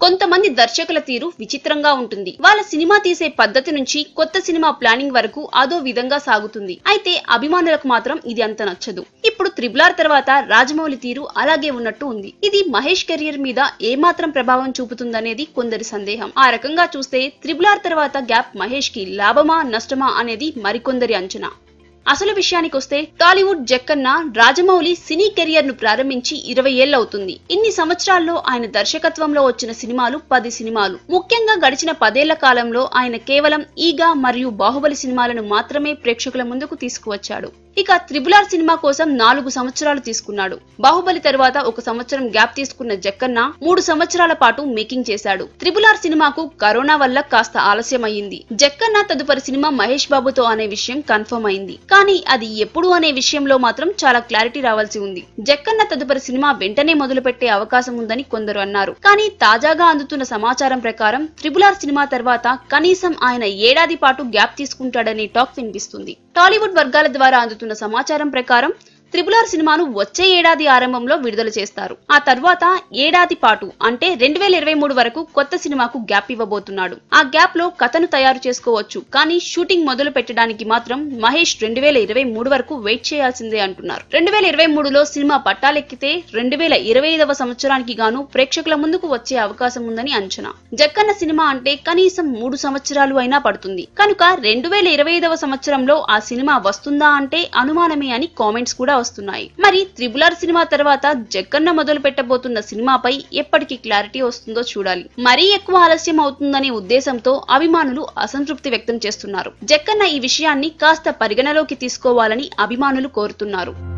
కొంతమంది దర్శకుల తీరు విచిత్రంగా ఉంటుంది వాళ్ళ సినిమా తీసే పద్ధతి నుంచి కొత్త సినిమా ప్లానింగ్ వరకు అదో విధంగా సాగుతుంది అయితే అభిమానులకు మాత్రం ఇది అంత నచ్చదు ఇప్పుడు త్రిబులార్ తర్వాత రాజమౌళి తీరు అలాగే ఉన్నట్టు ఉంది ఇది మహేష్ కెరియర్ మీద ఏమాత్రం ప్రభావం చూపుతుందనేది కొందరి సందేహం ఆ రకంగా చూస్తే త్రిబులార్ తర్వాత గ్యాప్ మహేష్ కి లాభమా నష్టమా అనేది మరికొందరి అంచనా అసలు విషయానికి వస్తే Tollywood Jakkanna Rajamouli cine career ను ప్రారంభించి ఇరవై ఏళ్లవుతుంది ఇన్ని సంవత్సరాల్లో ఆయన దర్శకత్వంలో వచ్చిన సినిమాలు పది సినిమాలు ముఖ్యంగా గడిచిన పదేళ్ల కాలంలో ఆయన కేవలం ఈగా మరియు బాహుబలి సినిమాలను మాత్రమే ప్రేక్షకుల ముందుకు తీసుకువచ్చాడు ఇక త్రిబులార్ సినిమా కోసం నాలుగు సంవత్సరాలు తీసుకున్నాడు బాహుబలి తరువాత ఒక సంవత్సరం గ్యాప్ తీసుకున్న జక్కన్న మూడు సంవత్సరాల పాటు మేకింగ్ చేశాడు త్రిబులార్ సినిమాకు కరోనా వల్ల కాస్త ఆలస్యం అయ్యింది జక్కన్న తదుపరి సినిమా మహేష్ బాబుతో అనే విషయం కన్ఫర్మ్ అయింది కానీ అది ఎప్పుడు అనే విషయంలో మాత్రం చాలా క్లారిటీ రావాల్సి ఉంది జక్కన్న తదుపరి సినిమా వెంటనే మొదలు పెట్టే అవకాశం ఉందని కొందరు అన్నారు కానీ తాజాగా అందుతున్న సమాచారం ప్రకారం త్రిబులార్ సినిమా తర్వాత కనీసం ఆయన ఏడాది పాటు గ్యాప్ తీసుకుంటాడనే టాక్ వినిపిస్తుంది టాలీవుడ్ వర్గాల ద్వారా అందుతున్న సమాచారం ప్రకారం త్రిబులార్ సినిమాను వచ్చే ఏడాది ఆరంభంలో విడుదల చేస్తారు ఆ తర్వాత ఏడాది పాటు అంటే రెండు వేల ఇరవై మూడు వరకు కొత్త సినిమాకు గ్యాప్ ఇవ్వబోతున్నాడు ఆ గ్యాప్ లో కథను తయారు చేసుకోవచ్చు కానీ షూటింగ్ మొదలు పెట్టడానికి మాత్రం మహేష్ రెండు వేల ఇరవై మూడు వరకు వెయిట్ చేయాల్సిందే అంటున్నారు రెండు వేల ఇరవై మూడులో సినిమా పట్టాలెక్కితే రెండు వేల ఇరవై ఐదవ సంవత్సరానికి గాను ప్రేక్షకుల ముందుకు వచ్చే అవకాశం ఉందని అంచనా జక్కన్న సినిమా అంటే కనీసం మూడు సంవత్సరాలు అయినా పడుతుంది కనుక రెండు వేల ఇరవై ఐదవ సంవత్సరంలో ఆ సినిమా వస్తుందా అంటే అనుమానమే అని కామెంట్స్ కూడా వస్తున్నాయి మరి త్రిబులార్ సినిమా తర్వాత జక్కన్న మొదలు పెట్టబోతున్న సినిమాపై ఎప్పటికి క్లారిటీ వస్తుందో చూడాలి మరీ ఎక్కువ ఆలస్యం అవుతుందనే ఉద్దేశంతో అభిమానులు అసంతృప్తి వ్యక్తం చేస్తున్నారు జక్కన్న ఈ విషయాన్ని కాస్త పరిగణలోకి తీసుకోవాలని అభిమానులు కోరుతున్నారు